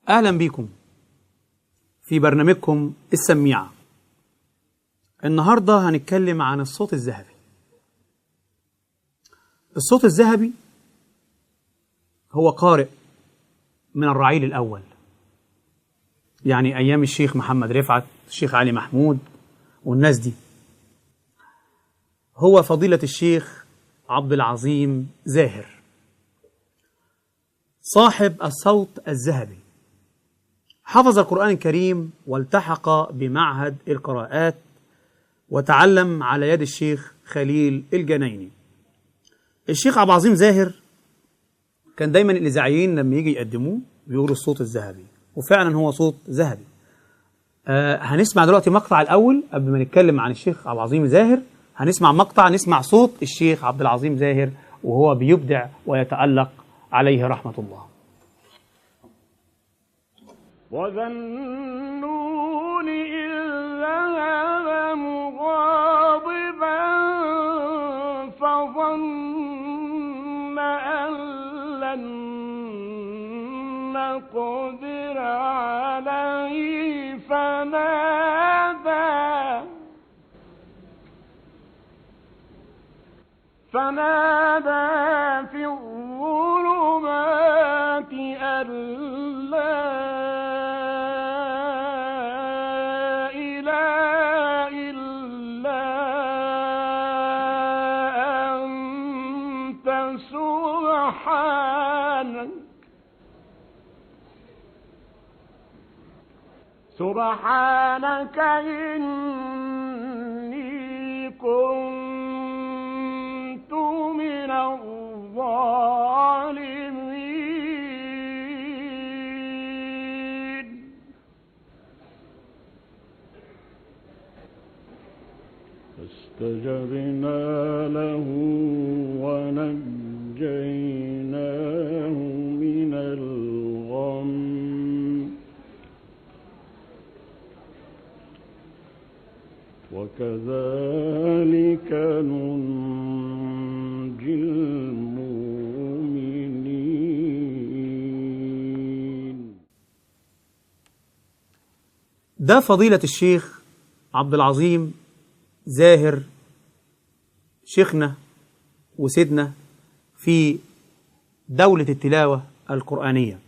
أهلا بيكم في برنامجكم السميعة النهاردة هنتكلم عن الصوت الذهبي الصوت الذهبي هو قارئ من الرعيل الأول يعني أيام الشيخ محمد رفعت الشيخ علي محمود والناس دي هو فضيلة الشيخ عبد العظيم زاهر صاحب الصوت الذهبي حفظ القرآن الكريم والتحق بمعهد القراءات وتعلم على يد الشيخ خليل الجنايني الشيخ عبد العظيم زاهر كان دايما الإذاعيين لما يجي يقدموه بيقولوا الصوت الذهبي وفعلا هو صوت ذهبي آه هنسمع دلوقتي مقطع الأول قبل ما نتكلم عن الشيخ عبد العظيم زاهر هنسمع مقطع نسمع صوت الشيخ عبد العظيم زاهر وهو بيبدع ويتألق عليه رحمة الله وذنون إذ ذهب مغاضبا فظن أن لن نقدر عليه فنادى فنادى في الظلمات أن لا إله إلا أنت سبحانك سبحانك إني كنت من الظالمين فاستجبنا له ونجيناه من الغم وكذلك ننجي المؤمنين ده فضيلة الشيخ عبد العظيم زاهر شيخنا وسيدنا في دولة التلاوة القرآنية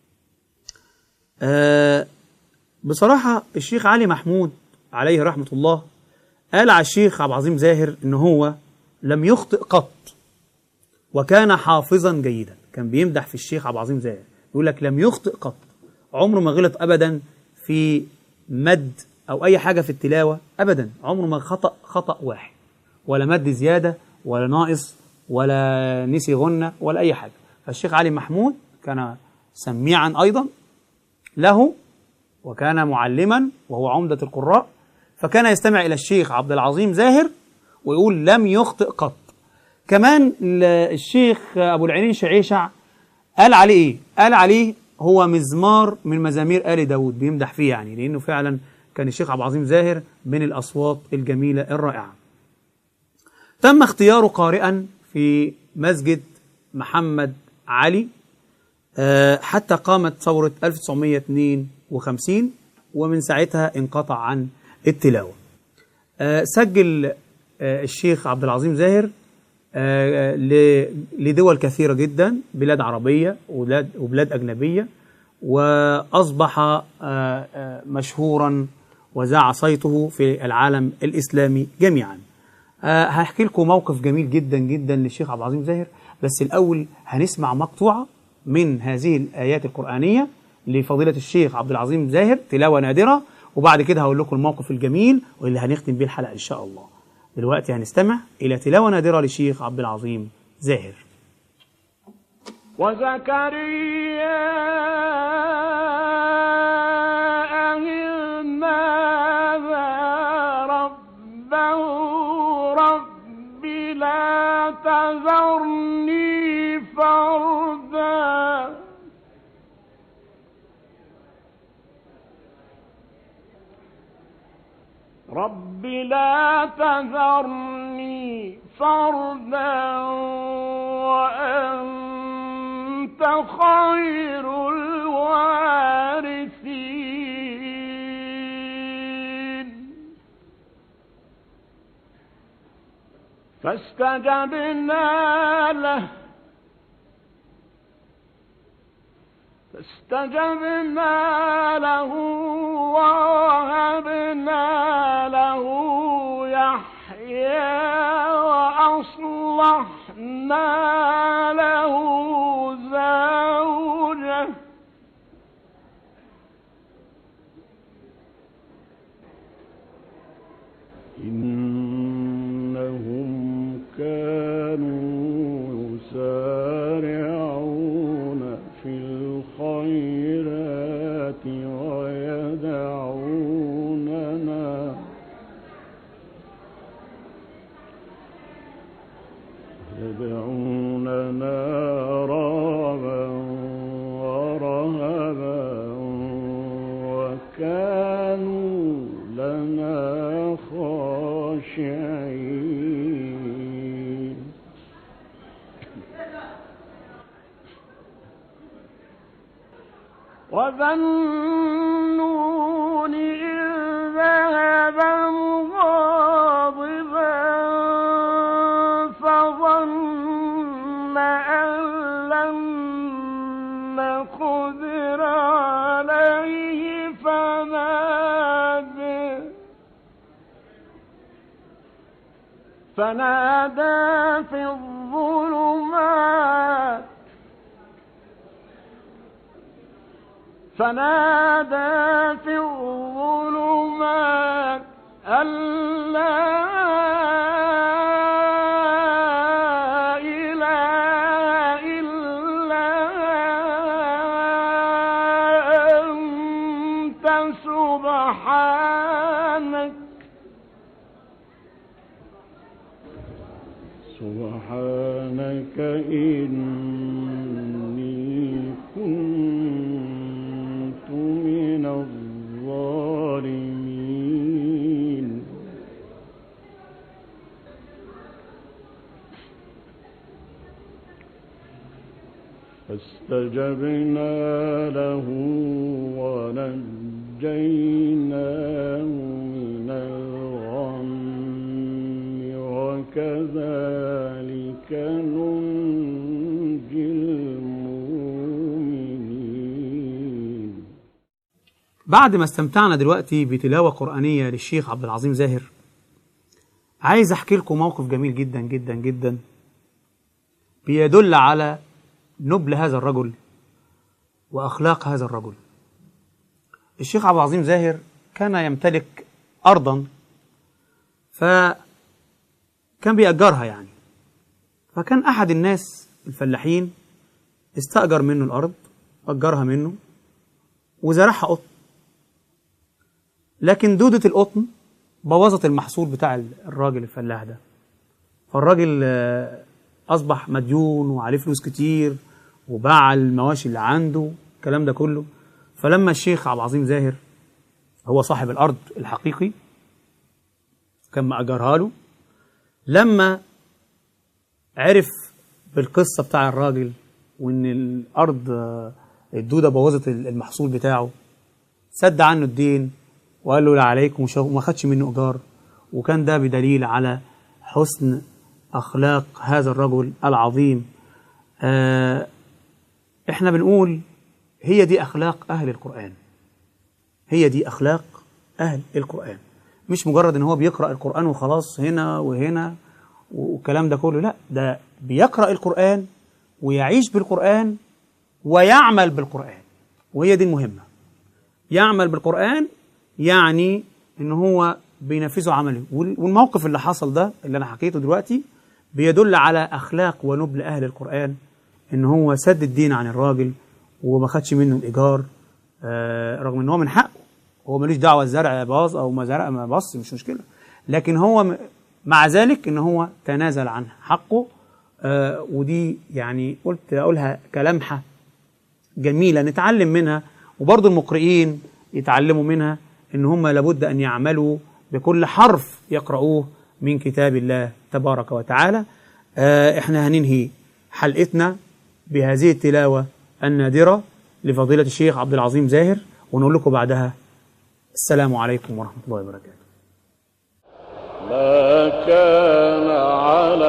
آه بصراحة الشيخ علي محمود عليه رحمة الله قال على الشيخ عبد العظيم زاهر إن هو لم يخطئ قط وكان حافظا جيدا كان بيمدح في الشيخ عبد العظيم زاهر يقول لك لم يخطئ قط عمره ما غلط أبدا في مد أو أي حاجة في التلاوة أبدا عمره ما خطأ خطأ واحد ولا مد زيادة ولا ناقص ولا نسي غنة ولا أي حاجة فالشيخ علي محمود كان سميعا أيضا له وكان معلما وهو عمدة القراء فكان يستمع إلى الشيخ عبد العظيم زاهر ويقول لم يخطئ قط كمان الشيخ أبو العينين شعيشع قال عليه إيه؟ قال عليه هو مزمار من مزامير آل داود بيمدح فيه يعني لأنه فعلا كان الشيخ عبد العظيم زاهر من الأصوات الجميلة الرائعة تم اختياره قارئا في مسجد محمد علي آه، حتى قامت ثورة 1952 ومن ساعتها انقطع عن التلاوة آه، سجل آه، الشيخ عبد العظيم زاهر آه، ل- لدول كثيرة جدا بلاد عربية وبلاد, وبلاد أجنبية وأصبح آه، آه، مشهورا وزاع صيته في العالم الإسلامي جميعا آه، هحكي لكم موقف جميل جدا جدا للشيخ عبد العظيم زاهر بس الأول هنسمع مقطوعة من هذه الآيات القرآنية لفضيلة الشيخ عبد العظيم زاهر تلاوة نادرة وبعد كده هقول لكم الموقف الجميل واللي هنختم بيه الحلقة إن شاء الله دلوقتي هنستمع إلى تلاوة نادرة للشيخ عبد العظيم زاهر وزكريا إذ نادى ربه رب لا تذرني فردا رب لا تذرني فردا وأنت خير الوارثين فاستجبنا له فاستجبنا له ووهبنا له يحيى وأصلحنا له زوجه إنهم كانوا يسارعون في الخيرات ويدعوننا يدعوننا رغبا ورهبا وكانوا لنا خاشعين وذنون إذ ذهب مغاضبا فظن أن لن نقدر عليه فنادى فنادى في الظلمات فنادى في الظلمات أن لا إله إلا أنت سبحانك سبحانك إني كنت من الظالمين فاستجبنا له ونجيناه من الغم وكذلك ننجي المؤمنين بعد ما استمتعنا دلوقتي بتلاوة قرآنية للشيخ عبد العظيم زاهر عايز أحكي لكم موقف جميل جدا جدا جدا بيدل على نبل هذا الرجل وأخلاق هذا الرجل الشيخ عبد العظيم زاهر كان يمتلك أرضا فكان بيأجرها يعني فكان أحد الناس الفلاحين استأجر منه الأرض أجرها منه وزرعها قطن لكن دودة القطن بوظت المحصول بتاع الراجل الفلاح ده فالراجل آه، أصبح مديون وعليه فلوس كتير وباع المواشي اللي عنده الكلام ده كله فلما الشيخ عبد العظيم زاهر هو صاحب الأرض الحقيقي كان مأجرها له لما عرف بالقصة بتاع الراجل وإن الأرض آه، الدودة بوظت المحصول بتاعه سد عنه الدين وقال له لا عليك ومش- وما خدش منه إيجار وكان ده بدليل على حسن أخلاق هذا الرجل العظيم آه إحنا بنقول هي دي أخلاق أهل القرآن هي دي أخلاق أهل القرآن مش مجرد إن هو بيقرأ القرآن وخلاص هنا وهنا والكلام ده كله لا ده بيقرأ القرآن ويعيش بالقرآن ويعمل بالقرآن وهي دي المهمة يعمل بالقرآن يعني إن هو بينفذه عمله وال- والموقف اللي حصل ده اللي أنا حكيته دلوقتي بيدل على أخلاق ونبل أهل القرآن إن هو سد الدين عن الراجل وما خدش منه الإيجار آه، رغم إن هو من حقه هو ملوش دعوة الزرع باظ أو ما زرع ما باظ مش مشكلة لكن هو م- مع ذلك إن هو تنازل عن حقه آه، ودي يعني قلت أقولها كلمحة جميلة نتعلم منها وبرضه المقرئين يتعلموا منها إن هم لابد أن يعملوا بكل حرف يقرؤوه من كتاب الله تبارك وتعالى آه، إحنا هننهي حلقتنا بهذه التلاوة النادرة لفضيلة الشيخ عبد العظيم زاهر ونقول لكم بعدها السلام عليكم ورحمة الله وبركاته ما كان على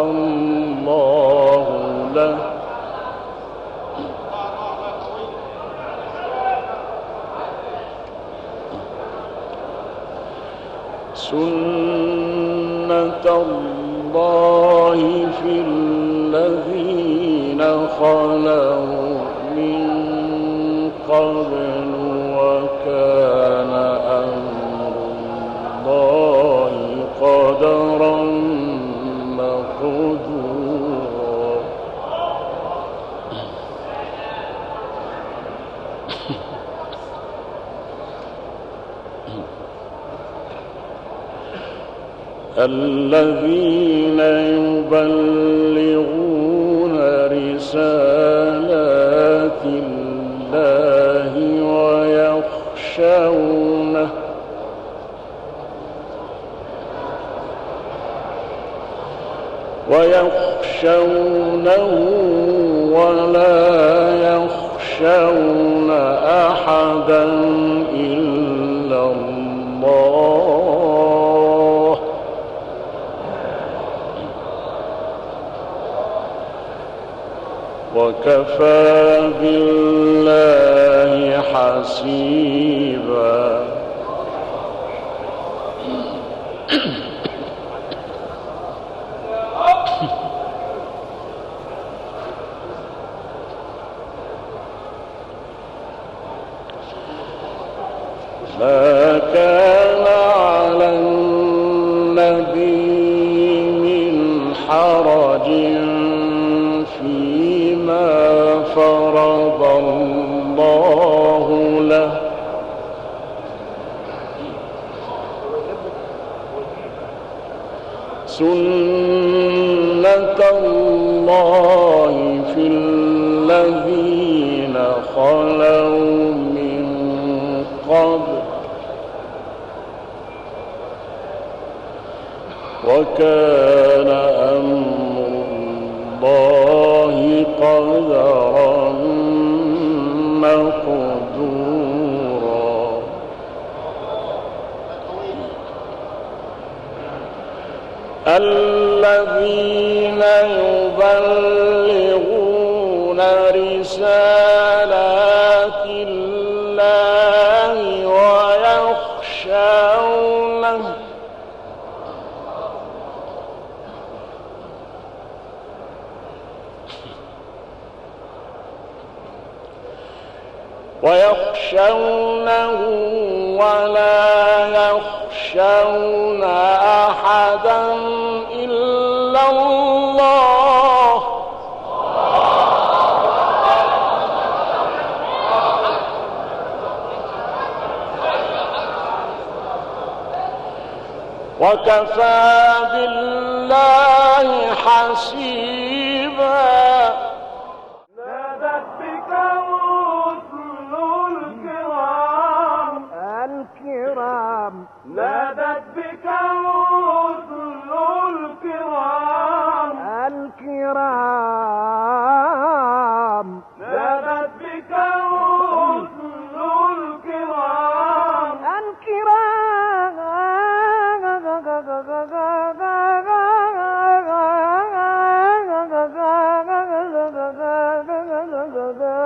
الله له سنة الله في الذين خلوا من قبل وكان أمر الله قدرا مقدورا الذين يبلغون رسالات الله ويخشونه ويخشونه ولا يخشون أحدا إلا الله وكفى بالله حسيبا ما كان على النبي من حرج فيما فرض الله له سنة الله في الذين خلوا من قبل وكان أمر الله قدرا مقدورا الذين يبلغون رسالات الله ويخشونه ويخشونه ولا يخشون أحدا إلا الله وكفى بالله حسيبا نادت بك الرسل الكرام الكرام نادت بك الرسل الكرام الكرام نادت بك الرسل الكرام الكرام